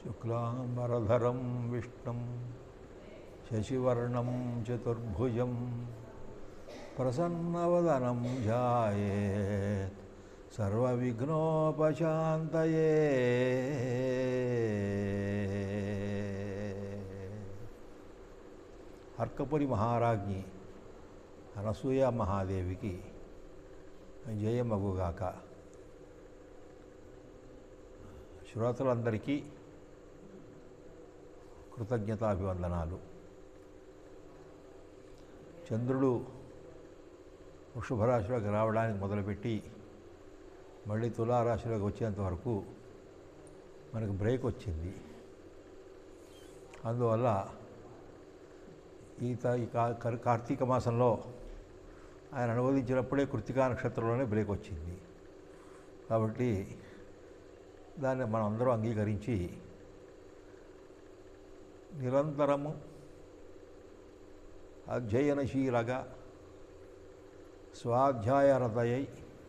శుక్లాంబరధరం విష్ణుం శశివర్ణం చతుర్భుజం ప్రసన్నవదనం ధ్యాయేత్ సర్వవిఘ్నోపశాంతయే అర్కపురి మహారాజ్ఞి అనసూయ మహాదేవికి జయమగుగాక శ్రోతలందరికీ కృతజ్ఞతాభివందనాలు చంద్రుడు వృషభరాశిలోకి రావడానికి మొదలుపెట్టి మళ్ళీ తులారాశిలోకి వచ్చేంత వరకు మనకు బ్రేక్ వచ్చింది అందువల్ల ఈ త- ఈ కా- కర్- కార్తీక మాసంలో ఆయన అనువదించినప్పుడే కృతికా నక్షత్రంలోనే బ్రేక్ వచ్చింది కాబట్టి దాన్ని మనం అందరం అంగీకరించి నిరంతరము అధ్యయనశీలగా స్వాధ్యాయరతయై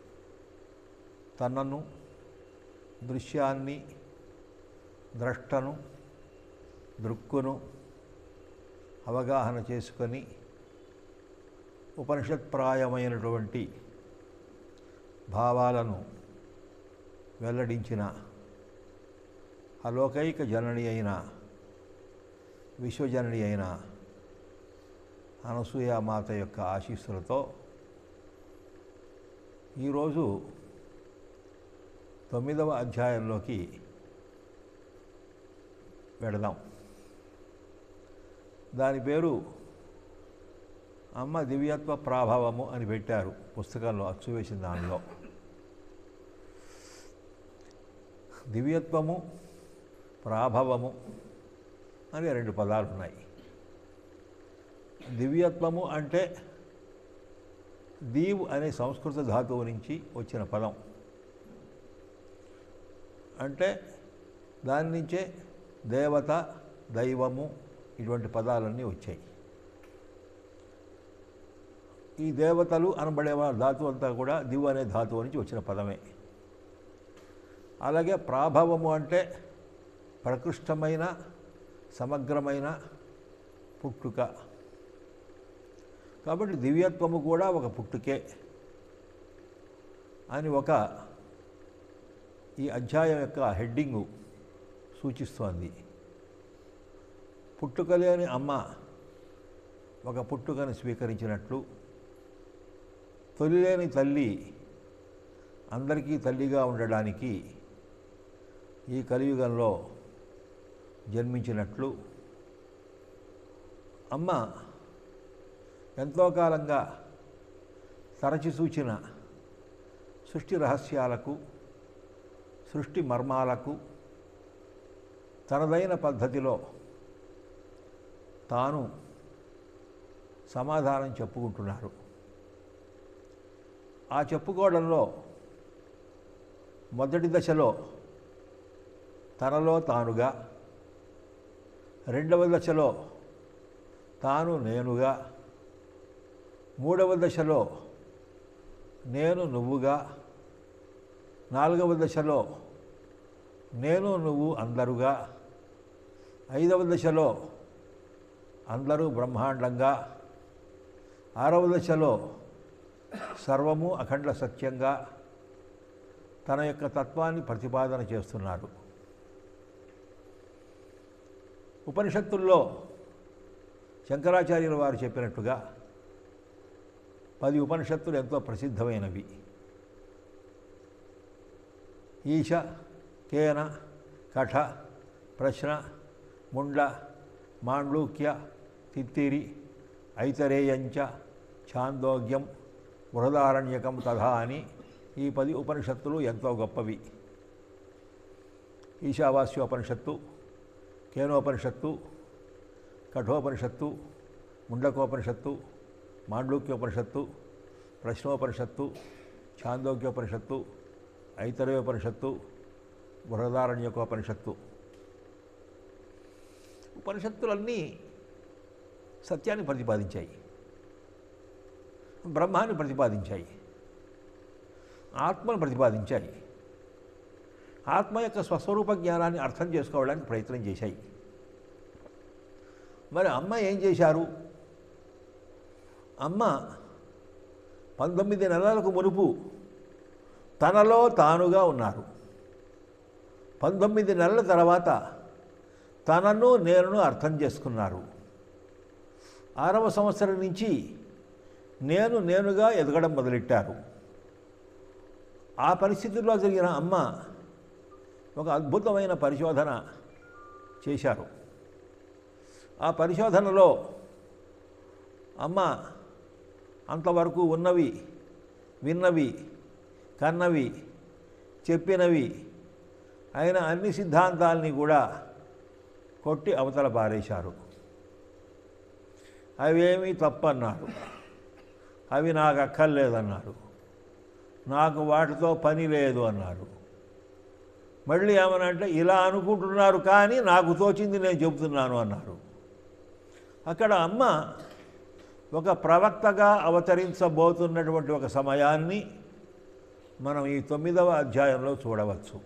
తనను దృశ్యాన్ని ద్రష్టను దృక్కును అవగాహన చేసుకొని ఉపనిషత్ప్రాయమైనటువంటి భావాలను వెల్లడించిన అలోకైక జనని అయిన విశ్వజనని అయిన అనసూయామాత యొక్క ఆశీస్సులతో ఈరోజు తొమ్మిదవ అధ్యాయంలోకి వెడదాం దాని పేరు అమ్మ దివ్యత్వ ప్రాభవము అని పెట్టారు పుస్తకంలో అచ్చు వేసిన దానిలో దివ్యత్వము ప్రాభవము అని రెండు పదాలు ఉన్నాయి దివ్యత్వము అంటే దీవ్ అనే సంస్కృత ధాతువు నుంచి వచ్చిన పదం అంటే దాని నుంచే దేవత దైవము ఇటువంటి పదాలన్నీ వచ్చాయి ఈ దేవతలు అనబడే వాళ్ళ ధాతువు అంతా కూడా దివ్ అనే ధాతువు నుంచి వచ్చిన పదమే అలాగే ప్రాభవము అంటే ప్రకృష్టమైన సమగ్రమైన పుట్టుక కాబట్టి దివ్యత్వము కూడా ఒక పుట్టుకే అని ఒక ఈ అధ్యాయం యొక్క హెడ్డింగు సూచిస్తోంది పుట్టుకలేని అమ్మ ఒక పుట్టుకను స్వీకరించినట్లు తొలిలేని తల్లి అందరికీ తల్లిగా ఉండడానికి ఈ కలియుగంలో జన్మించినట్లు అమ్మ ఎంతో కాలంగా తరచి సూచిన సృష్టి రహస్యాలకు సృష్టి మర్మాలకు తనదైన పద్ధతిలో తాను సమాధానం చెప్పుకుంటున్నారు ఆ చెప్పుకోవడంలో మొదటి దశలో తనలో తానుగా రెండవ దశలో తాను నేనుగా మూడవ దశలో నేను నువ్వుగా నాలుగవ దశలో నేను నువ్వు అందరుగా ఐదవ దశలో అందరూ బ్రహ్మాండంగా ఆరవ దశలో సర్వము అఖండ సత్యంగా తన యొక్క తత్వాన్ని ప్రతిపాదన చేస్తున్నారు ఉపనిషత్తుల్లో శంకరాచార్యుల వారు చెప్పినట్టుగా పది ఉపనిషత్తులు ఎంతో ప్రసిద్ధమైనవి ఈశ కేన కఠ ప్రశ్న ముండ మాండూక్య తిత్తిరి ఐతరేయంచ ఛాందోగ్యం బృహదారణ్యకం తథా అని ఈ పది ఉపనిషత్తులు ఎంతో గొప్పవి ఈశావాస్యోపనిషత్తు కేనోపనిషత్తు కఠోపనిషత్తు ముండకోపనిషత్తు మాండూక్యోపనిషత్తు ప్రశ్నోపనిషత్తు ఛాందోగ్యోపనిషత్తు ఐతరేయోపనిషత్తు బృహదారణ్యకోపనిషత్తు ఉపనిషత్తులన్నీ సత్యాన్ని ప్రతిపాదించాయి బ్రహ్మాన్ని ప్రతిపాదించాయి ఆత్మను ప్రతిపాదించాయి ఆత్మ యొక్క స్వస్వరూప జ్ఞానాన్ని అర్థం చేసుకోవడానికి ప్రయత్నం చేశాయి మరి అమ్మ ఏం చేశారు అమ్మ పంతొమ్మిది నెలలకు మునుపు తనలో తానుగా ఉన్నారు పంతొమ్మిది నెలల తర్వాత తనను నేనును అర్థం చేసుకున్నారు ఆరవ సంవత్సరం నుంచి నేను నేనుగా ఎదగడం మొదలెట్టారు ఆ పరిస్థితుల్లో జరిగిన అమ్మ ఒక అద్భుతమైన పరిశోధన చేశారు ఆ పరిశోధనలో అమ్మ అంతవరకు ఉన్నవి విన్నవి కన్నవి చెప్పినవి అయిన అన్ని సిద్ధాంతాలని కూడా కొట్టి అవతల పారేశారు అవేమీ తప్పన్నారు అవి నాకు అక్కర్లేదన్నారు నాకు వాటితో పని లేదు అన్నారు మళ్ళీ ఏమనంటే ఇలా అనుకుంటున్నారు కానీ నాకు తోచింది నేను చెబుతున్నాను అన్నారు అక్కడ అమ్మ ఒక ప్రవక్తగా అవతరించబోతున్నటువంటి ఒక సమయాన్ని మనం ఈ తొమ్మిదవ అధ్యాయంలో చూడవచ్చు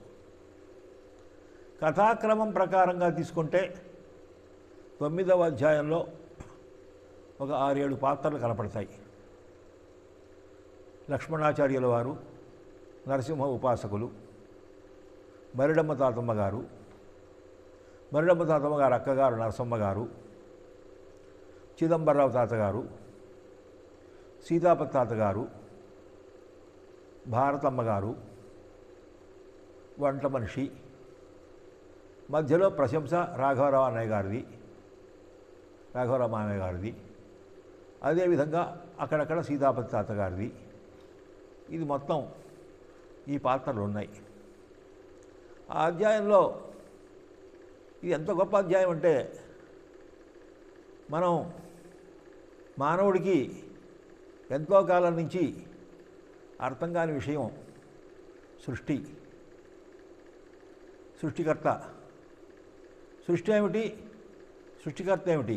కథాక్రమం ప్రకారంగా తీసుకుంటే తొమ్మిదవ అధ్యాయంలో ఒక ఆరేడు పాత్రలు కనపడతాయి లక్ష్మణాచార్యుల వారు నరసింహ ఉపాసకులు మరిడమ్మ తాతమ్మ గారు మరిడమ్మ తాతమ్మ గారు అక్కగారు నరసమ్మ గారు చిదంబరరావు తాతగారు సీతాపతి తాతగారు భారతమ్మ గారు వంట మనిషి మధ్యలో ప్రశంస రాఘవరావు అన్నయ్య గారిది రాఘవరావు మామయ్య గారిది అదేవిధంగా అక్కడక్కడ సీతాపతి తాతగారిది ఇది మొత్తం ఈ పాత్రలు ఉన్నాయి ఆ అధ్యాయంలో ఇది ఎంత గొప్ప అధ్యాయం అంటే మనం మానవుడికి ఎంతో కాలం నుంచి అర్థం కాని విషయం సృష్టి సృష్టికర్త సృష్టి ఏమిటి సృష్టికర్త ఏమిటి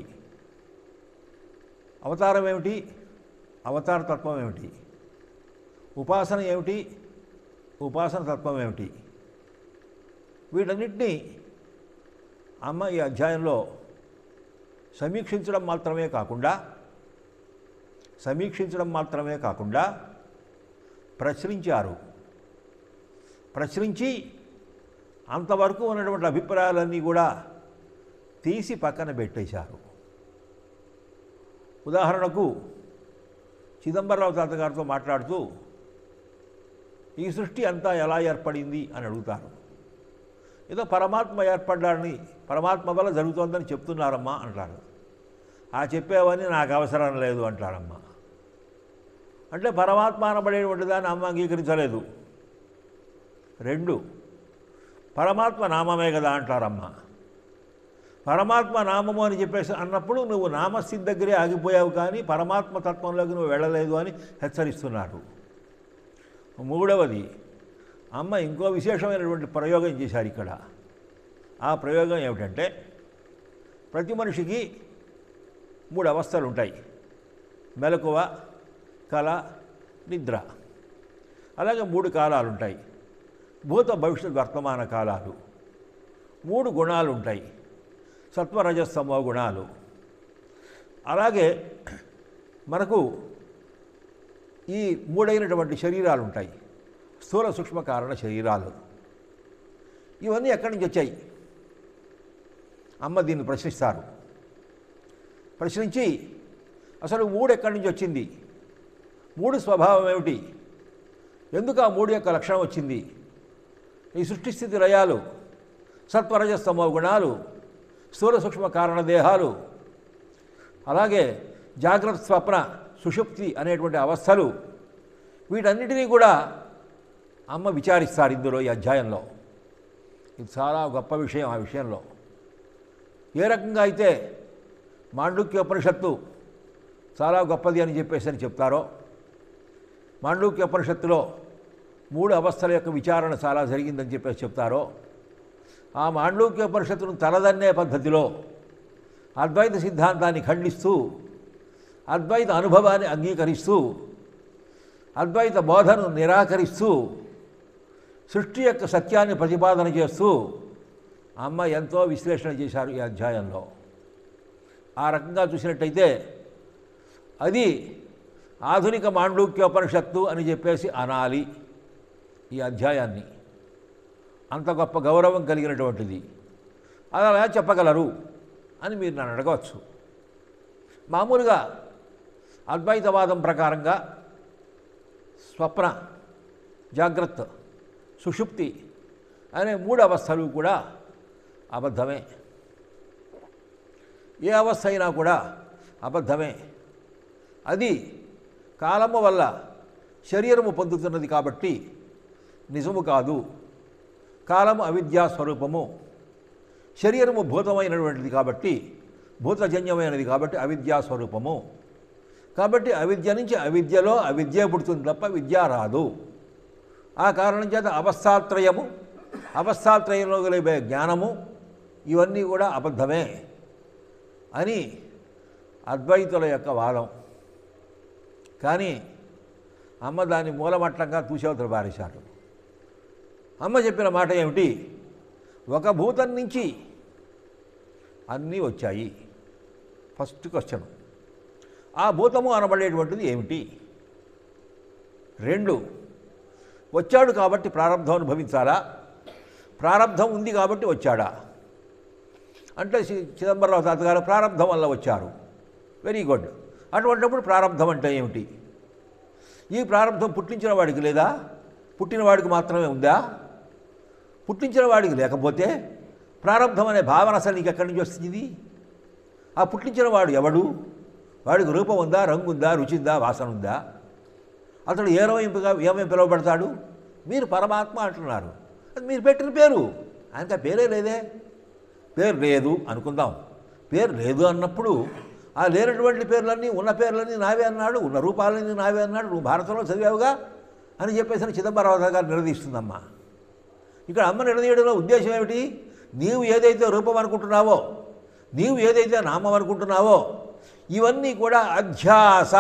అవతారం ఏమిటి అవతార తత్వం ఏమిటి ఉపాసన ఏమిటి ఉపాసన తత్వం ఏమిటి వీటన్నిటినీ అమ్మ ఈ అధ్యాయంలో సమీక్షించడం మాత్రమే కాకుండా సమీక్షించడం మాత్రమే కాకుండా ప్రశ్నించారు ప్రశ్నించి అంతవరకు ఉన్నటువంటి అభిప్రాయాలన్నీ కూడా తీసి పక్కన పెట్టేశారు ఉదాహరణకు చిదంబరరావు తాతగారితో మాట్లాడుతూ ఈ సృష్టి అంతా ఎలా ఏర్పడింది అని అడుగుతారు ఏదో పరమాత్మ ఏర్పడ్డాడని పరమాత్మ వల్ల జరుగుతోందని చెప్తున్నారమ్మా అంటారు ఆ చెప్పేవని నాకు అవసరం లేదు అంటారమ్మా అంటే పరమాత్మ అనబడేటువంటి దాన్ని అమ్మ అంగీకరించలేదు రెండు పరమాత్మ నామమే కదా అంటారమ్మ పరమాత్మ నామము అని చెప్పేసి అన్నప్పుడు నువ్వు నామస్థితి దగ్గరే ఆగిపోయావు కానీ పరమాత్మ తత్వంలోకి నువ్వు వెళ్ళలేదు అని హెచ్చరిస్తున్నారు మూడవది అమ్మ ఇంకో విశేషమైనటువంటి ప్రయోగం చేశారు ఇక్కడ ఆ ప్రయోగం ఏమిటంటే ప్రతి మనిషికి మూడు అవస్థలు ఉంటాయి మెలకువ కళ నిద్ర అలాగే మూడు కాలాలు ఉంటాయి భూత భవిష్యత్ వర్తమాన కాలాలు మూడు గుణాలు ఉంటాయి సత్వరజస్తమో గుణాలు అలాగే మనకు ఈ మూడైనటువంటి శరీరాలు ఉంటాయి స్థూల సూక్ష్మ కారణ శరీరాలు ఇవన్నీ ఎక్కడి నుంచి వచ్చాయి అమ్మ దీన్ని ప్రశ్నిస్తారు ప్రశ్నించి అసలు మూడు ఎక్కడి నుంచి వచ్చింది మూడు స్వభావం ఏమిటి ఎందుకు ఆ మూడు యొక్క లక్షణం వచ్చింది ఈ సృష్టి స్థితి లయాలు సత్వరజస్తమో గుణాలు స్థూల సూక్ష్మ కారణ దేహాలు అలాగే జాగ్రత్త స్వప్న సుషుప్తి అనేటువంటి అవస్థలు వీటన్నిటినీ కూడా అమ్మ విచారిస్తారు ఇందులో ఈ అధ్యాయంలో ఇది చాలా గొప్ప విషయం ఆ విషయంలో ఏ రకంగా అయితే మాండుక్యోపనిషత్తు చాలా గొప్పది అని చెప్పేసి అని చెప్తారో మాండూక్యోపనిషత్తులో మూడు అవస్థల యొక్క విచారణ చాలా జరిగిందని చెప్పేసి చెప్తారో ఆ మాండూక్యోపనిషత్తును తలదన్నే పద్ధతిలో అద్వైత సిద్ధాంతాన్ని ఖండిస్తూ అద్వైత అనుభవాన్ని అంగీకరిస్తూ అద్వైత బోధను నిరాకరిస్తూ సృష్టి యొక్క సత్యాన్ని ప్రతిపాదన చేస్తూ అమ్మ ఎంతో విశ్లేషణ చేశారు ఈ అధ్యాయంలో ఆ రకంగా చూసినట్టయితే అది ఆధునిక మాండూక్యోపనిషత్తు అని చెప్పేసి అనాలి ఈ అధ్యాయాన్ని అంత గొప్ప గౌరవం కలిగినటువంటిది అది అలా చెప్పగలరు అని మీరు నన్ను అడగవచ్చు మామూలుగా అద్వైతవాదం ప్రకారంగా స్వప్న జాగ్రత్త సుషుప్తి అనే మూడు అవస్థలు కూడా అబద్ధమే ఏ అవస్థ అయినా కూడా అబద్ధమే అది కాలము వల్ల శరీరము పొందుతున్నది కాబట్టి నిజము కాదు కాలము అవిద్యా స్వరూపము శరీరము భూతమైనటువంటిది కాబట్టి భూతజన్యమైనది కాబట్టి అవిద్యా స్వరూపము కాబట్టి అవిద్య నుంచి అవిద్యలో అవిద్య పుడుతుంది తప్ప విద్య రాదు ఆ కారణం చేత అవస్థాత్రయము అవస్థాత్రయంలో కలిగే జ్ఞానము ఇవన్నీ కూడా అబద్ధమే అని అద్వైతుల యొక్క వాదం కానీ అమ్మ దాన్ని మూలమట్టంగా తూసేవతలు పారేశారు అమ్మ చెప్పిన మాట ఏమిటి ఒక భూతం నుంచి అన్నీ వచ్చాయి ఫస్ట్ క్వశ్చన్ ఆ భూతము అనబడేటువంటిది ఏమిటి రెండు వచ్చాడు కాబట్టి ప్రారంధం అనుభవించాలా ప్రారంధం ఉంది కాబట్టి వచ్చాడా అంటే చి- చిదంబరరావు తాత గారు ప్రారంధం వల్ల వచ్చారు వెరీ గుడ్ అటువంటిప్పుడు ప్రారంధం అంటే ఏమిటి ఈ ప్రారంధం పుట్టించిన వాడికి లేదా పుట్టిన వాడికి మాత్రమే ఉందా పుట్టించిన వాడికి లేకపోతే ప్రారంధం అనే భావన అసలు నీకు ఎక్కడి నుంచి వస్తుంది ఆ పుట్టించిన వాడు ఎవడు వాడికి రూపం ఉందా రంగు ఉందా రుచి ఉందా వాసన ఉందా అతడు ఏ రవైంపుగా ఏమేమి పిలువబడతాడు మీరు పరమాత్మ అంటున్నారు అది మీరు పెట్టిన పేరు ఆయనకి ఆ పేరే లేదే పేరు లేదు అనుకుందాం పేరు లేదు అన్నప్పుడు ఆ లేనటువంటి పేర్లన్నీ ఉన్న పేర్లన్నీ నావే అన్నాడు ఉన్న రూపాలన్నీ నావే అన్నాడు నువ్వు భారతంలో చదివావుగా అని చెప్పేసి చిదంబరరావు గారు నిలదీస్తుందమ్మా ఇక్కడ అమ్మ నిలదీయడంలో ఉద్దేశం ఏమిటి నీవు ఏదైతే రూపం అనుకుంటున్నావో నీవు ఏదైతే నామం అనుకుంటున్నావో ఇవన్నీ కూడా అధ్యాస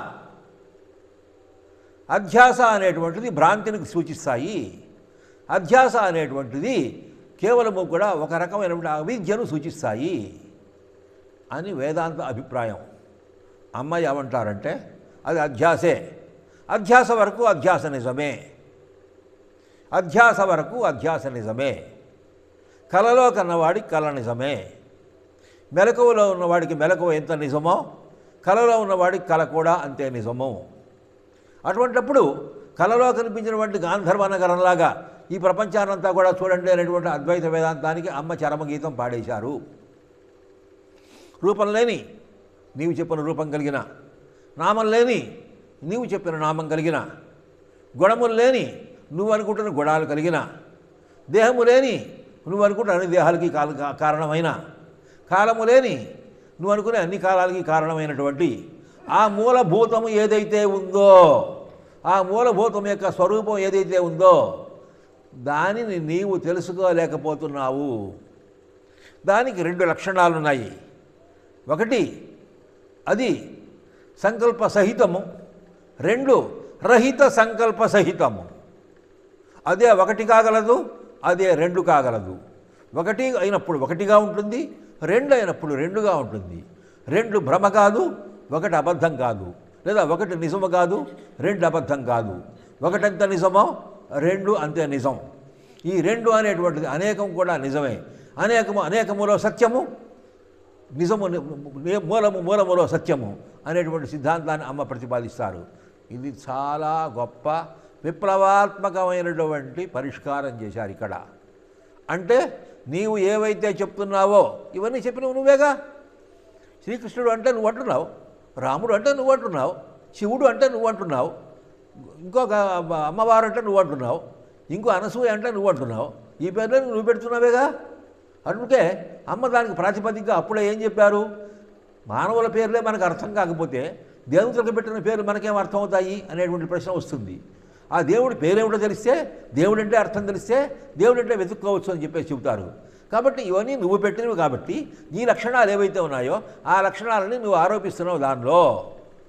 అధ్యాస అనేటువంటిది భ్రాంతిని సూచిస్తాయి అధ్యాస అనేటువంటిది కేవలము కూడా ఒక రకమైనటువంటి అవిద్యను సూచిస్తాయి అని వేదాంత అభిప్రాయం అమ్మాయి ఏమంటారంటే అది అధ్యాసే అధ్యాస వరకు అధ్యాస నిజమే అధ్యాస వరకు అధ్యాస నిజమే కలలో కన్నవాడికి కళ నిజమే మెలకువలో ఉన్నవాడికి మెలకువ ఎంత నిజమో కలలో ఉన్నవాడికి కళ కూడా అంతే నిజము అటువంటప్పుడు కలలో కనిపించినటువంటి గాంధర్వ నగరంలాగా ఈ ప్రపంచానంతా కూడా చూడండి అనేటువంటి అద్వైత వేదాంతానికి అమ్మ చరమగీతం పాడేశారు రూపం లేని నీవు చెప్పిన రూపం కలిగిన నామం లేని నీవు చెప్పిన నామం కలిగిన గుణములు లేని నువ్వు అనుకుంటున్న గుణాలు కలిగిన దేహము లేని నువ్వు అనుకుంటున్న అన్ని దేహాలకి కాల కారణమైన కాలము లేని నువ్వు అనుకునే అన్ని కాలాలకి కారణమైనటువంటి ఆ మూలభూతము ఏదైతే ఉందో ఆ మూలభూతం యొక్క స్వరూపం ఏదైతే ఉందో దానిని నీవు తెలుసుకోలేకపోతున్నావు దానికి రెండు లక్షణాలు ఉన్నాయి ఒకటి అది సంకల్ప సహితము రెండు రహిత సంకల్ప సహితము అదే ఒకటి కాగలదు అదే రెండు కాగలదు ఒకటి అయినప్పుడు ఒకటిగా ఉంటుంది రెండు అయినప్పుడు రెండుగా ఉంటుంది రెండు భ్రమ కాదు ఒకటి అబద్ధం కాదు లేదా ఒకటి నిజము కాదు రెండు అబద్ధం కాదు ఒకటంత నిజమో రెండు అంతే నిజం ఈ రెండు అనేటువంటిది అనేకం కూడా నిజమే అనేకము అనేకములో సత్యము నిజము ని- మూలము మూలములో సత్యము అనేటువంటి సిద్ధాంతాన్ని అమ్మ ప్రతిపాదిస్తారు ఇది చాలా గొప్ప విప్లవాత్మకమైనటువంటి పరిష్కారం చేశారు ఇక్కడ అంటే నీవు ఏవైతే చెప్తున్నావో ఇవన్నీ చెప్పినవు నువ్వేగా శ్రీకృష్ణుడు అంటే నువ్వు అంటున్నావు రాముడు అంటే నువ్వు అంటున్నావు శివుడు అంటే నువ్వు అంటున్నావు ఇంకొక అమ్మవారు అంటే నువ్వు అంటున్నావు ఇంకో అనసూయ అంటే నువ్వు అంటున్నావు ఈ పేర్లను నువ్వు పెడుతున్నావేగా అందుకే అమ్మ దానికి ప్రాతిపదికగా అప్పుడే ఏం చెప్పారు మానవుల పేర్లే మనకు అర్థం కాకపోతే దేవతలకు పెట్టిన పేర్లు మనకేం అర్థం అవుతాయి అనేటువంటి ప్రశ్న వస్తుంది ఆ దేవుడి పేరేమిటో తెలిస్తే దేవుడంటే అర్థం తెలిస్తే దేవుడంటే వెతుక్కోవచ్చు అని చెప్పేసి చెబుతారు కాబట్టి ఇవన్నీ నువ్వు పెట్టినవి కాబట్టి నీ లక్షణాలు ఏవైతే ఉన్నాయో ఆ లక్షణాలని నువ్వు ఆరోపిస్తున్నావు దానిలో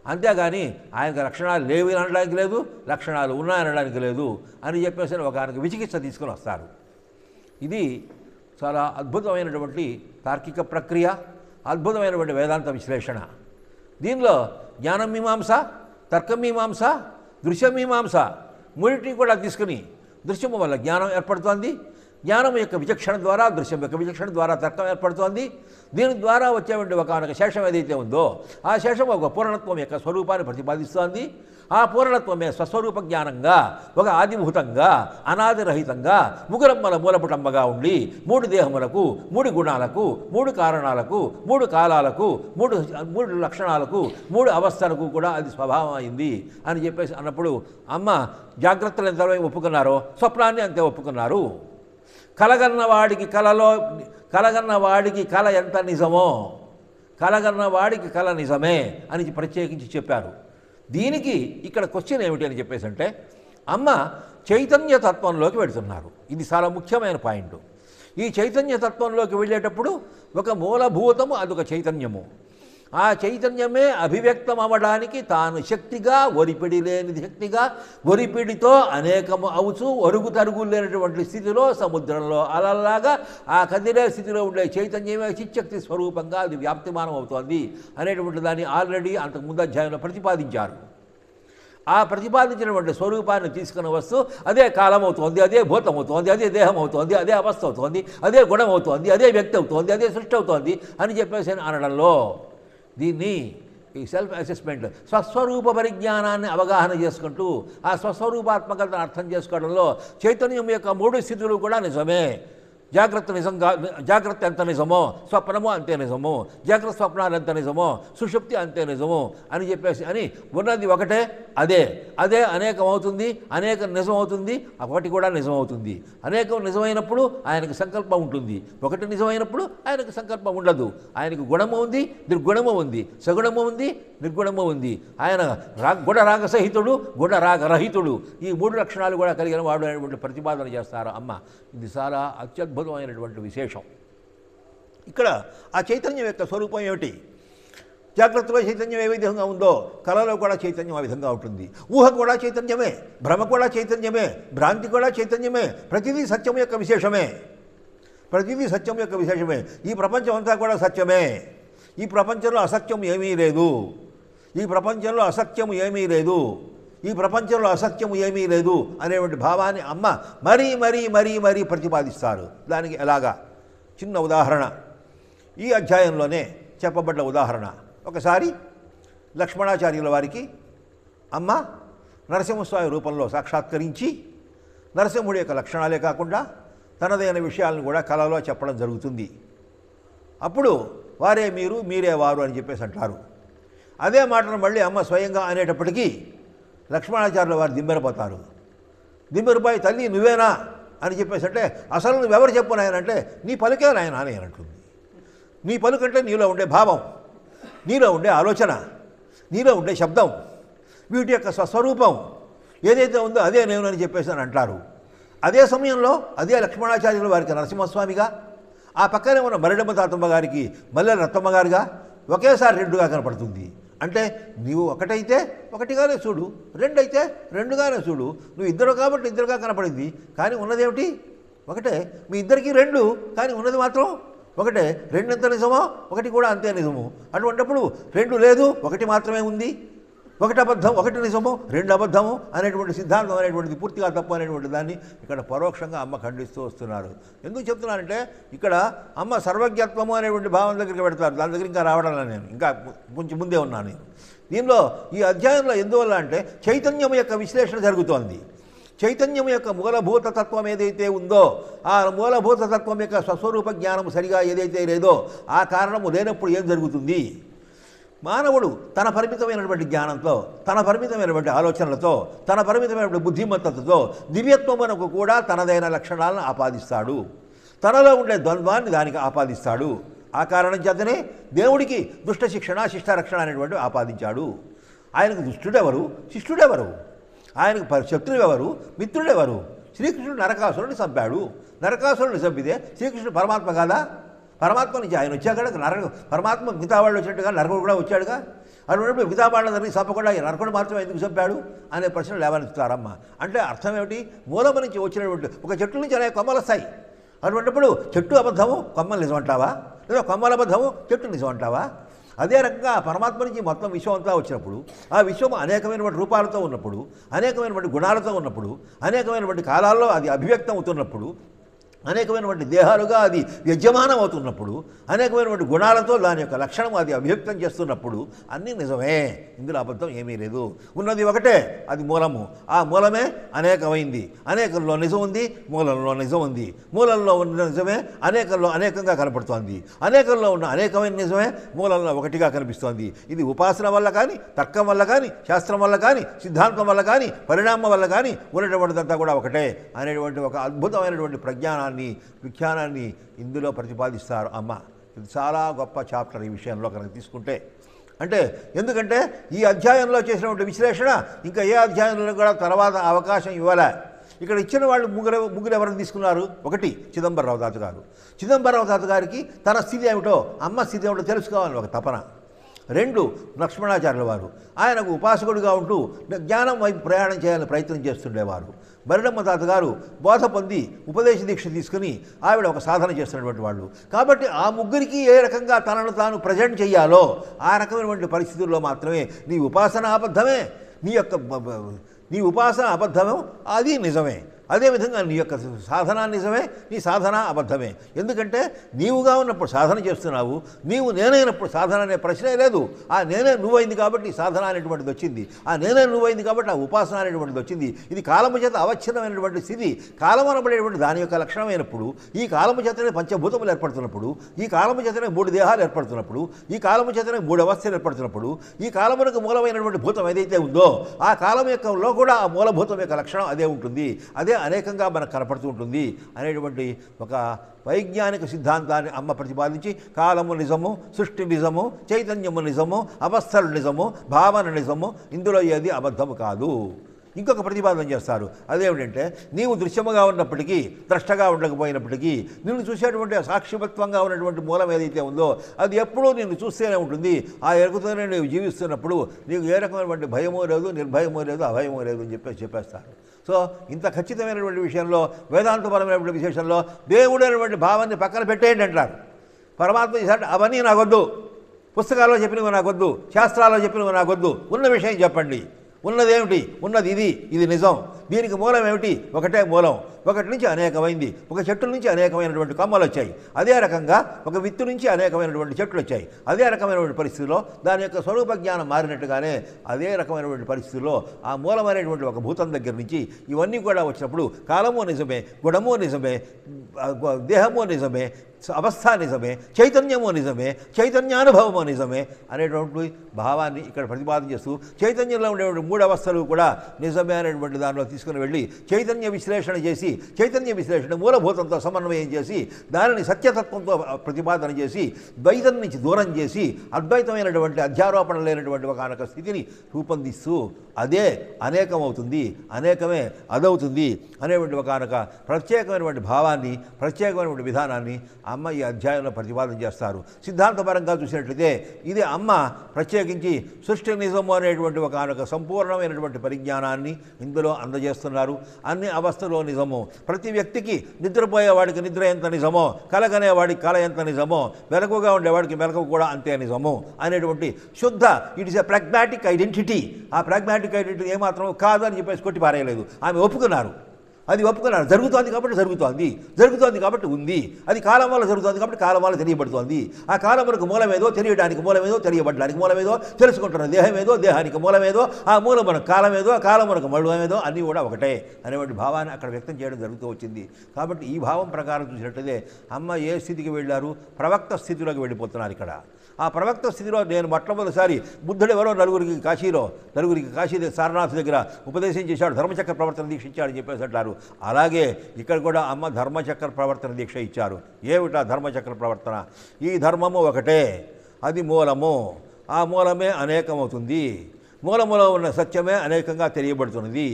అంతేగాని ఆయనకు లక్షణాలు లేవు అనడానికి లేదు లక్షణాలు ఉన్నాయనడానికి లేదు అని చెప్పేసి ఒక ఆయనకు విచికిత్స తీసుకొని వస్తారు ఇది చాలా అద్భుతమైనటువంటి తార్కిక ప్రక్రియ అద్భుతమైనటువంటి వేదాంత విశ్లేషణ దీనిలో జ్ఞానం మీమాంస తర్కం మీమాంస దృశ్యం మీమాంస మూడింటిని కూడా తీసుకుని దృశ్యము వల్ల జ్ఞానం ఏర్పడుతోంది జ్ఞానం యొక్క విచక్షణ ద్వారా దృశ్యం యొక్క విచక్షణ ద్వారా తర్కం ఏర్పడుతోంది దీని ద్వారా వచ్చేటువంటి ఒక ఒక శేషం ఏదైతే ఉందో ఆ శేషం ఒక పూర్ణత్వం యొక్క స్వరూపాన్ని ప్రతిపాదిస్తోంది ఆ పూర్ణత్వమే స్వస్వరూప జ్ఞానంగా ఒక ఆదిభూతంగా అనాదిరహితంగా ముగురమ్మల మూలపుటమ్మగా ఉండి మూడు దేహములకు మూడు గుణాలకు మూడు కారణాలకు మూడు కాలాలకు మూడు మూడు లక్షణాలకు మూడు అవస్థలకు కూడా అది స్వభావం అయింది అని చెప్పేసి అన్నప్పుడు అమ్మ జాగ్రత్తలు ఎంతవరకు ఒప్పుకున్నారో స్వప్నాన్ని అంతే ఒప్పుకున్నారు కలగన్న వాడికి కలలో కలగన్న వాడికి కల ఎంత నిజమో కలగన్న వాడికి కల నిజమే అని ప్రత్యేకించి చెప్పారు దీనికి ఇక్కడ క్వశ్చన్ ఏమిటి అని చెప్పేసి అంటే అమ్మ చైతన్య తత్వంలోకి వెళుతున్నారు ఇది చాలా ముఖ్యమైన పాయింట్ ఈ చైతన్య తత్వంలోకి వెళ్ళేటప్పుడు ఒక మూలభూతము అదొక చైతన్యము ఆ చైతన్యమే అభివ్యక్తం అవ్వడానికి తాను శక్తిగా ఒరిపిడి లేని శక్తిగా ఒరిపిడితో అనేకము అవుచు ఒరుగు తరుగు లేనటువంటి స్థితిలో సముద్రంలో అలల్లాగా ఆ కదిలే స్థితిలో ఉండే చైతన్యమే చిచ్చక్తి స్వరూపంగా అది వ్యాప్తిమానం అవుతోంది అనేటువంటి దాన్ని ఆల్రెడీ అంతకు ముందు అధ్యాయంలో ప్రతిపాదించారు ఆ ప్రతిపాదించినటువంటి స్వరూపాన్ని తీసుకుని వస్తూ అదే కాలం అవుతోంది అదే భూతం అవుతోంది అదే దేహం అవుతోంది అదే అవస్థ అవుతోంది అదే గుణం అవుతోంది అదే వ్యక్తి అవుతోంది అదే సృష్టి అవుతోంది అని చెప్పేసి అనడంలో దీన్ని ఈ సెల్ఫ్ అసెస్మెంట్ స్వస్వరూప పరిజ్ఞానాన్ని అవగాహన చేసుకుంటూ ఆ స్వస్వరూపాత్మకతను అర్థం చేసుకోవడంలో చైతన్యం యొక్క మూడు స్థితులు కూడా నిజమే జాగ్రత్త నిజంగా జాగ్రత్త ఎంత నిజమో స్వప్నము అంతే నిజము జాగ్రత్త స్వప్నాలు ఎంత నిజమో సుషుప్తి అంతే నిజము అని చెప్పేసి అని ఉన్నది ఒకటే అదే అదే అనేకం అవుతుంది అనేక నిజం అవుతుంది ఒకటి కూడా నిజం అవుతుంది అనేకం నిజమైనప్పుడు ఆయనకు సంకల్పం ఉంటుంది ఒకటి నిజమైనప్పుడు ఆయనకు సంకల్పం ఉండదు ఆయనకు గుణము ఉంది దుర్గుణము ఉంది సగుణము ఉంది నిర్గుణము ఉంది ఆయన రా గుణరాగ సహితుడు గుణరాగరహితుడు ఈ మూడు లక్షణాలు కూడా కలిగిన వాడు అనేటువంటి ప్రతిపాదన చేస్తారు అమ్మ ఇది చాలా అత్యద్భుతమైనటువంటి విశేషం ఇక్కడ ఆ చైతన్యం యొక్క స్వరూపం ఏమిటి జాగ్రత్తలో చైతన్యం ఏ విధంగా ఉందో కళలో కూడా చైతన్యం ఆ విధంగా ఉంటుంది ఊహ కూడా చైతన్యమే భ్రమ కూడా చైతన్యమే భ్రాంతి కూడా చైతన్యమే ప్రతిదీ సత్యం యొక్క విశేషమే ప్రతిదీ సత్యం యొక్క విశేషమే ఈ ప్రపంచం అంతా కూడా సత్యమే ఈ ప్రపంచంలో అసత్యం ఏమీ లేదు ఈ ప్రపంచంలో అసత్యం ఏమీ లేదు ఈ ప్రపంచంలో అసత్యం ఏమీ లేదు అనేటువంటి భావాన్ని అమ్మ మరీ మరీ మరీ మరీ ప్రతిపాదిస్తారు దానికి ఎలాగా చిన్న ఉదాహరణ ఈ అధ్యాయంలోనే చెప్పబడ్డ ఉదాహరణ ఒకసారి లక్ష్మణాచార్యుల వారికి అమ్మ నరసింహస్వామి రూపంలో సాక్షాత్కరించి నరసింహుడి యొక్క లక్షణాలే కాకుండా తనదైన విషయాలను కూడా కళలో చెప్పడం జరుగుతుంది అప్పుడు వారే మీరు మీరే వారు అని చెప్పేసి అంటారు అదే మాటను మళ్ళీ అమ్మ స్వయంగా అనేటప్పటికీ లక్ష్మణాచార్యుల వారు దిమ్మెరపోతారు దిమ్మెరపోయి తల్లి నువ్వేనా అని చెప్పేసి అంటే అసలు నువ్వెవరు చెప్పు నాయన అంటే నీ పలుకే నాయన అని అంటుంది నీ పలుకంటే నీలో ఉండే భావం నీలో ఉండే ఆలోచన నీలో ఉండే శబ్దం వీటి యొక్క స్వస్వరూపం ఏదైతే ఉందో అదే నేను అని చెప్పేసి అని అంటారు అదే సమయంలో అదే లక్ష్మణాచార్యుల వారికి నరసింహస్వామిగా ఆ పక్కనే ఉన్న మరిడమ్మ తాతమ్మ గారికి మల్లెల రత్తమ్మ గారుగా ఒకేసారి రెండుగా కనపడుతుంది అంటే నీవు ఒకటైతే ఒకటిగానే చూడు రెండైతే రెండుగానే చూడు నువ్వు ఇద్దరు కాబట్టి ఇద్దరుగా కనపడింది కానీ ఉన్నదేమిటి ఒకటే మీ ఇద్దరికి రెండు కానీ ఉన్నది మాత్రం ఒకటే రెండు ఎంత నిజమో ఒకటి కూడా అంతే నిజము అటువంటిప్పుడు రెండు లేదు ఒకటి మాత్రమే ఉంది ఒకటి అబద్ధం ఒకటి నిజము రెండు అబద్ధము అనేటువంటి సిద్ధాంతం అనేటువంటిది పూర్తిగా తప్పు అనేటువంటి దాన్ని ఇక్కడ పరోక్షంగా అమ్మ ఖండిస్తూ వస్తున్నారు ఎందుకు చెప్తున్నానంటే ఇక్కడ అమ్మ సర్వజ్ఞత్వము అనేటువంటి భావం దగ్గరికి పెడతారు దాని దగ్గర ఇంకా రావడం లేదు నేను ఇంకా కొంచెం ముందే ఉన్నాను నేను దీనిలో ఈ అధ్యాయంలో ఎందువల్ల అంటే చైతన్యం యొక్క విశ్లేషణ జరుగుతోంది చైతన్యం యొక్క మూలభూత తత్వం ఏదైతే ఉందో ఆ మూలభూత తత్వం యొక్క స్వస్వరూప జ్ఞానం సరిగా ఏదైతే లేదో ఆ కారణము లేనప్పుడు ఏం జరుగుతుంది మానవుడు తన పరిమితమైనటువంటి జ్ఞానంతో తన పరిమితమైనటువంటి ఆలోచనలతో తన పరిమితమైనటువంటి బుద్ధిమత్తతతో దివ్యత్వమునకు కూడా తనదైన లక్షణాలను ఆపాదిస్తాడు తనలో ఉండే ద్వంద్వాన్ని దానికి ఆపాదిస్తాడు ఆ కారణం చేతనే దేవుడికి దుష్ట శిక్షణ శిష్ట రక్షణ అనేటువంటి ఆపాదించాడు ఆయనకు దుష్టుడెవరు శిష్టుడెవరు ఆయనకు పరి- శత్రువెవరు మిత్రుడెవరు శ్రీకృష్ణుడు నరకాసురుడిని చంపాడు నరకాసురుడిని చంపితే శ్రీకృష్ణుడు పరమాత్మ కాదా పరమాత్మ నుంచి ఆయన వచ్చాక నరక పరమాత్మ మిగతా వాళ్ళు వచ్చినట్టుగా నరకుడు కూడా వచ్చాడుగా అటువంటిప్పుడు మిగతా వాళ్ళందరినీ చంపకుండా ఈ నరకుడు మాత్రం ఎందుకు చంపాడు అనే ప్రశ్న లేవనెత్తుతారమ్మ అంటే అర్థం ఏమిటి మూలం నుంచి వచ్చినటువంటి ఒక చెట్టు నుంచి అనేక కొమ్మలు వస్తాయి అటువంటిప్పుడు చెట్టు అబద్ధము కొమ్మలు నిజం అంటావా లేదా కొమ్మల అబద్ధము చెట్టు నిజం అంటావా అదే రకంగా పరమాత్మ నుంచి మొత్తం విశ్వం అంతా వచ్చినప్పుడు ఆ విశ్వం అనేకమైనటువంటి రూపాలతో ఉన్నప్పుడు అనేకమైనటువంటి గుణాలతో ఉన్నప్పుడు అనేకమైనటువంటి కాలాల్లో అది అభివ్యక్తం అవుతున్నప్పుడు అనేకమైనటువంటి దేహాలుగా అది యజమానం అవుతున్నప్పుడు అనేకమైనటువంటి గుణాలతో దాని యొక్క లక్షణం అది అభివ్యక్తం చేస్తున్నప్పుడు అన్నీ నిజమే ఇందులో అబద్ధం ఏమీ లేదు ఉన్నది ఒకటే అది మూలము ఆ మూలమే అనేకమైంది అనేకంలో నిజం ఉంది మూలంలో నిజం ఉంది మూలంలో ఉన్న నిజమే అనేకంలో అనేకంగా కనపడుతోంది అనేకంలో ఉన్న అనేకమైన నిజమే మూలంలో ఒకటిగా కనిపిస్తోంది ఇది ఉపాసన వల్ల కానీ తర్కం వల్ల కానీ శాస్త్రం వల్ల కానీ సిద్ధాంతం వల్ల కానీ పరిణామం వల్ల కానీ ఉన్నటువంటిదంతా కూడా ఒకటే అనేటువంటి ఒక అద్భుతమైనటువంటి ప్రజ్ఞానాన్ని విఖ్యానాన్ని ఇందులో ప్రతిపాదిస్తారు అమ్మ ఇది చాలా గొప్ప చాప్టర్ ఈ విషయంలో కనుక తీసుకుంటే అంటే ఎందుకంటే ఈ అధ్యాయంలో చేసినటువంటి విశ్లేషణ ఇంకా ఏ అధ్యాయంలో కూడా తర్వాత అవకాశం ఇవ్వలే ఇక్కడ ఇచ్చిన వాళ్ళు ముగ్గురు ముగ్గురు ఎవరిని తీసుకున్నారు ఒకటి చిదంబరరావు తాత గారు చిదంబరరావు తాత గారికి తన స్థితి ఏమిటో అమ్మ స్థితి ఏమిటో తెలుసుకోవాలని ఒక తపన రెండు లక్ష్మణాచార్యుల వారు ఆయనకు ఉపాసకుడిగా ఉంటూ జ్ఞానం వైపు ప్రయాణం చేయాలని ప్రయత్నం చేస్తుండేవారు బరిడమ్మ తాతగారు బోధ పొంది ఉపదేశ దీక్ష తీసుకుని ఆవిడ ఒక సాధన చేస్తున్నటువంటి వాళ్ళు కాబట్టి ఆ ముగ్గురికి ఏ రకంగా తనను తాను ప్రజెంట్ చేయాలో ఆ రకమైనటువంటి పరిస్థితుల్లో మాత్రమే నీ ఉపాసన అబద్ధమే నీ యొక్క బ- బ- నీ ఉపాసన అబద్ధమే అది నిజమే అదేవిధంగా నీ యొక్క సాధన నిజమే నీ సాధన అబద్ధమే ఎందుకంటే నీవుగా ఉన్నప్పుడు సాధన చేస్తున్నావు నీవు నేనైనప్పుడు సాధన అనే ప్రశ్నే లేదు ఆ నేనే నువ్వైంది కాబట్టి ఈ సాధన అనేటువంటిది వచ్చింది ఆ నేనే నువ్వైంది కాబట్టి ఆ ఉపాసన అనేటువంటిది వచ్చింది ఇది కాలము చేత అవచ్ఛిన్నమైనటువంటి స్థితి కాలం అనబడేటువంటి దాని యొక్క లక్షణమైనప్పుడు ఈ కాలము చేతనే పంచభూతములు ఏర్పడుతున్నప్పుడు ఈ కాలము చేతనే మూడు దేహాలు ఏర్పడుతున్నప్పుడు ఈ కాలము చేతనే మూడు అవస్థలు ఏర్పడుతున్నప్పుడు ఈ కాలమునకు మూలమైనటువంటి భూతం ఏదైతే ఉందో ఆ కాలం యొక్కలో కూడా ఆ మూలభూతం యొక్క లక్షణం అదే ఉంటుంది అదే అనేకంగా మనకు కనపడుతూ ఉంటుంది అనేటువంటి ఒక వైజ్ఞానిక సిద్ధాంతాన్ని అమ్మ ప్రతిపాదించి కాలము నిజము సృష్టి నిజము చైతన్యము నిజము అవస్థలు నిజము భావన నిజము ఇందులో ఏది అబద్ధము కాదు ఇంకొక ప్రతిపాదన చేస్తారు అదేమిటంటే నీవు దృశ్యముగా ఉన్నప్పటికీ ద్రష్టగా ఉండకపోయినప్పటికీ నిన్ను చూసేటువంటి ఆ సాక్షిమత్వంగా ఉన్నటువంటి మూలం ఏదైతే ఉందో అది ఎప్పుడూ నిన్ను చూస్తూనే ఉంటుంది ఆ ఎరుగుతూనే నీవు జీవిస్తున్నప్పుడు నీకు ఏ రకమైనటువంటి భయమూ లేదు నిర్భయమూ లేదు అభయమూ లేదు అని చెప్పేసి చెప్పేస్తారు సో ఇంత ఖచ్చితమైనటువంటి విషయంలో వేదాంతపరమైనటువంటి విశేషంలో దేవుడు అనేటువంటి భావాన్ని పక్కన పెట్టేయండి అంటారు పరమాత్మ చేశాడు అవన్నీ నాకొద్దు పుస్తకాల్లో చెప్పినవి నాకొద్దు శాస్త్రాల్లో చెప్పినవి నాకొద్దు ఉన్న విషయం చెప్పండి ఉన్నదేమిటి ఉన్నది ఇది ఇది నిజం దీనికి మూలం ఏమిటి ఒకటే మూలం ఒకటి నుంచి అనేకమైంది ఒక చెట్టు నుంచి అనేకమైనటువంటి కొమ్మలు వచ్చాయి అదే రకంగా ఒక విత్తు నుంచి అనేకమైనటువంటి చెట్లు వచ్చాయి అదే రకమైనటువంటి పరిస్థితిలో దాని యొక్క స్వరూప జ్ఞానం మారినట్టుగానే అదే రకమైనటువంటి పరిస్థితుల్లో ఆ మూలమైనటువంటి ఒక భూతం దగ్గర నుంచి ఇవన్నీ కూడా వచ్చినప్పుడు కాలము నిజమే గుణము నిజమే ఆ గు- దేహము నిజమే అవస్థ నిజమే చైతన్యము నిజమే చైతన్యానుభవము నిజమే అనేటువంటి భావాన్ని ఇక్కడ ప్రతిపాదన చేస్తూ చైతన్యంలో ఉండేటువంటి మూడు అవస్థలు కూడా నిజమే అనేటువంటి దానిలో తీసుకుని వెళ్ళి చైతన్య విశ్లేషణ చేసి చైతన్య విశ్లేషణ మూలభూతంతో సమన్వయం చేసి దానిని సత్యతత్వంతో ప్రతిపాదన చేసి ద్వైతం నుంచి దూరం చేసి అద్వైతమైనటువంటి అధ్యారోపణ లేనటువంటి ఒక స్థితిని రూపొందిస్తూ అదే అనేకం అవుతుంది అనేకమే అదవుతుంది అనేటువంటి ఒకనొక ప్రత్యేకమైనటువంటి భావాన్ని ప్రత్యేకమైనటువంటి విధానాన్ని అమ్మ ఈ అధ్యాయంలో ప్రతిపాదన చేస్తారు సిద్ధాంతపరంగా చూసినట్లయితే ఇది అమ్మ ప్రత్యేకించి సృష్టి నిజము అనేటువంటి ఒకనొక సంపూర్ణమైనటువంటి పరిజ్ఞానాన్ని ఇందులో అందజేస్తున్నారు అన్ని అవస్థలో నిజము ప్రతి వ్యక్తికి నిద్రపోయేవాడికి నిద్ర ఎంత నిజమో కలగనేవాడికి కల ఎంత నిజమో వెలకుగా ఉండేవాడికి మెలకు కూడా అంతే నిజము అనేటువంటి శుద్ధ it is a pragmatic identity ఆ ప్రాగ్మాటిక్ ఐడెంటిటీ ఏమాత్రం కాదు అని చెప్పేసి కొట్టి పారేయలేదు ఆమె ఒప్పుకున్నారు అది ఒప్పుకున్నారు జరుగుతోంది కాబట్టి జరుగుతోంది జరుగుతోంది కాబట్టి ఉంది అది కాలం వల్ల జరుగుతోంది కాబట్టి కాలం వల్ల తెలియబడుతోంది ఆ కాలమునకు మూలమేదో తెలియడానికి మూలమేదో తెలియబడడానికి మూలమేదో తెలుసుకుంటున్న దేహమేదో దేహానికి మూలమేదో ఆ మూలమునకు కాలమేదో ఆ కాలమునకు మూలమేదో అన్నీ కూడా ఒకటే అనేటువంటి భావాన్ని అక్కడ వ్యక్తం చేయడం జరుగుతూ వచ్చింది కాబట్టి ఈ భావం ప్రకారం చూసినట్లయితే అమ్మ ఏ స్థితికి వెళ్ళారు ప్రవక్త స్థితిలోకి వెళ్ళిపోతున్నారు ఇక్కడ ఆ ప్రవక్త స్థితిలో నేను మొట్టమొదటిసారి బుద్ధుడు ఎవరో నలుగురికి కాశీలో నలుగురికి కాశీ దగ్గర సారనాథ్ దగ్గర ఉపదేశం చేశాడు ధర్మచక్ర ప్రవర్తన దీక్ష ఇచ్చాడని చెప్పేసి అంటారు అలాగే ఇక్కడ కూడా అమ్మ ధర్మచక్ర ప్రవర్తన దీక్ష ఇచ్చారు ఏమిటా ధర్మచక్ర ప్రవర్తన ఈ ధర్మము ఒకటే అది మూలము ఆ మూలమే అనేకమవుతుంది మూలములో ఉన్న సత్యమే అనేకంగా తెలియబడుతున్నది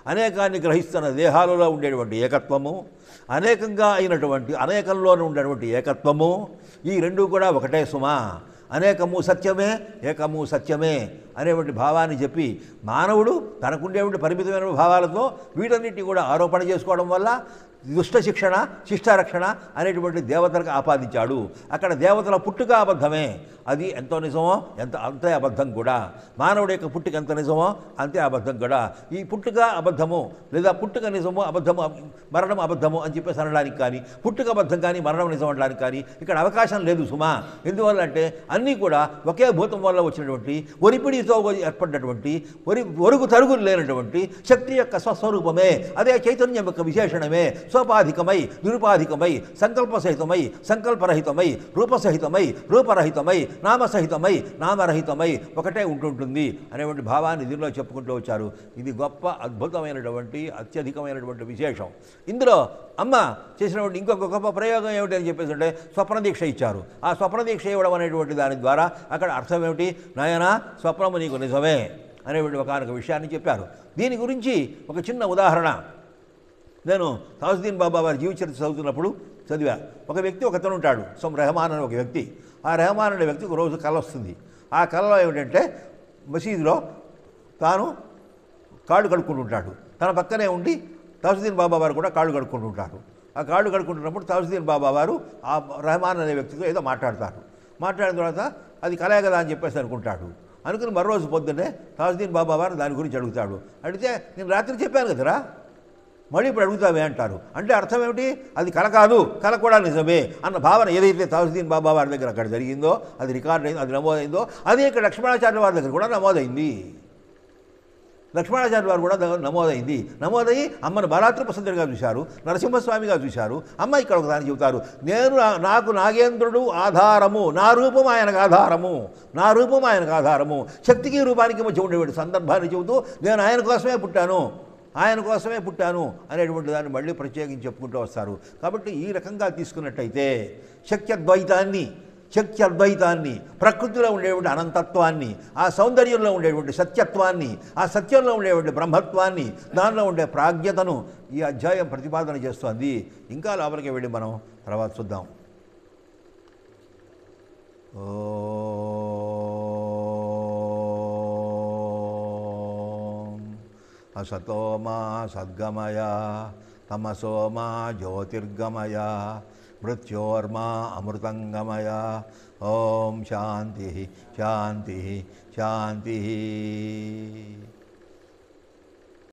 అనేకాన్ని గ్రహిస్తున్న దేహాలలో ఉండేటువంటి ఏకత్వము అనేకంగా అయినటువంటి అనేకంలోనే ఉండేటువంటి ఏకత్వము ఈ రెండు కూడా ఒకటే సుమా అనేకము సత్యమే ఏకము సత్యమే అనేటువంటి భావాన్ని చెప్పి మానవుడు తనకుండేటువంటి పరిమితమైన భావాలతో వీటన్నిటిని కూడా ఆరోపణ చేసుకోవడం వల్ల దుష్ట శిక్షణ శిష్టారక్షణ అనేటువంటి దేవతలకు ఆపాదించాడు అక్కడ దేవతల పుట్టుక అబద్ధమే అది ఎంతో నిజమో ఎంత అంతే అబద్ధం కూడా మానవుడి యొక్క పుట్టుక ఎంత నిజమో అంతే అబద్ధం కూడా ఈ పుట్టుక అబద్ధము లేదా పుట్టుక నిజము అబద్ధము మరణం అబద్ధము అని చెప్పేసి అనడానికి కానీ పుట్టుక అబద్ధం కానీ మరణం నిజం అనడానికి కానీ ఇక్కడ అవకాశం లేదు సుమా ఎందువల్ల అంటే అన్నీ కూడా ఒకే భూతం వల్ల వచ్చినటువంటి ఒరిపిడితో ఏర్పడినటువంటి ఒరి ఒరుగు తరుగులు లేనటువంటి శక్తి యొక్క స్వస్వరూపమే అదే చైతన్యం యొక్క విశేషణమే స్వపాధికమై నిరుపాధికమై సంకల్పసహితమై సంకల్పరహితమై రూపసహితమై రూపరహితమై నామసహితమై నామరహితమై ఒకటే ఉంటుంటుంది అనేటువంటి భావాన్ని దీనిలో చెప్పుకుంటూ వచ్చారు ఇది గొప్ప అద్భుతమైనటువంటి అత్యధికమైనటువంటి విశేషం ఇందులో అమ్మ చేసినటువంటి ఇంకొక గొప్ప ప్రయోగం ఏమిటి అని చెప్పేసి అంటే స్వప్న దీక్ష ఇచ్చారు ఆ స్వప్న దీక్ష ఇవ్వడం అనేటువంటి దాని ద్వారా అక్కడ అర్థం ఏమిటి నాయన స్వప్నము నీకు నిజమే అనేటువంటి ఒక విషయాన్ని చెప్పారు దీని గురించి ఒక చిన్న ఉదాహరణ నేను తాజుద్దీన్ బాబా వారి జీవిత చరిత్ర చదువుతున్నప్పుడు చదివా ఒక వ్యక్తి ఒకతను ఉంటాడు సమ్ రెహమాన్ అనే ఒక వ్యక్తి ఆ రెహమాన్ అనే వ్యక్తికి రోజు కళ వస్తుంది ఆ కళలో ఏమిటంటే మసీదులో తాను కాళ్ళు కడుక్కుంటుంటాడు తన పక్కనే ఉండి తాజుద్దీన్ బాబా వారు కూడా కాళ్ళు కడుక్కుంటుంటారు ఆ కాళ్ళు కడుక్కుంటున్నప్పుడు తాజుద్దీన్ బాబా వారు ఆ రెహమాన్ అనే వ్యక్తితో ఏదో మాట్లాడతారు మాట్లాడిన తర్వాత అది కలే కదా అని చెప్పేసి అనుకుంటాడు అనుకుని మరో రోజు పొద్దున్నే తాజుద్దీన్ బాబా వారు దాని గురించి అడుగుతాడు అడిగితే నేను రాత్రి చెప్పాను కదరా మళ్ళీ ఇప్పుడు అడుగుతావే అంటారు అంటే అర్థం ఏమిటి అది కల కాదు కల కూడా నిజమే అన్న భావన ఏదైతే తాజుద్దీన్ బాబా వారి దగ్గర అక్కడ జరిగిందో అది రికార్డ్ అయింది అది నమోదైందో అదే ఇక్కడ లక్ష్మణాచార్య వారి దగ్గర కూడా నమోదైంది లక్ష్మణాచార్య వారు కూడా ద- నమోదైంది నమోదయ్యి అమ్మను బలాత్ర ప్రసంతుడిగా చూశారు నరసింహస్వామిగా చూశారు అమ్మ ఇక్కడ ఒకదాన్ని చెబుతారు నేను నా- నాకు నాగేంద్రుడు ఆధారము నా రూపం ఆయనకు ఆధారము నా రూపం ఆయనకు ఆధారము శక్తికి రూపానికి మధ్య ఉండేవాడు సందర్భాన్ని చెబుతూ నేను ఆయన కోసమే పుట్టాను ఆయన కోసమే పుట్టాను అనేటువంటి దాన్ని మళ్ళీ ప్రత్యేకించి చెప్పుకుంటూ వస్తారు కాబట్టి ఈ రకంగా తీసుకున్నట్టయితే శక్త్యద్వైతాన్ని శక్త్యద్వైతాన్ని ప్రకృతిలో ఉండేటువంటి అనంతత్వాన్ని ఆ సౌందర్యంలో ఉండేటువంటి సత్యత్వాన్ని ఆ సత్యంలో ఉండేటువంటి బ్రహ్మత్వాన్ని దానిలో ఉండే ప్రాజ్ఞతను ఈ అధ్యాయం ప్రతిపాదన చేస్తోంది ఇంకా లోపలికి వెళ్ళి మనం తర్వాత చూద్దాం ఓం అసతో మా సద్గమయ తమసో మా జ్యోతిర్గమయ మృత్యోర్మా అమృతంగమయ ఓం శాంతి శాంతి శాంతి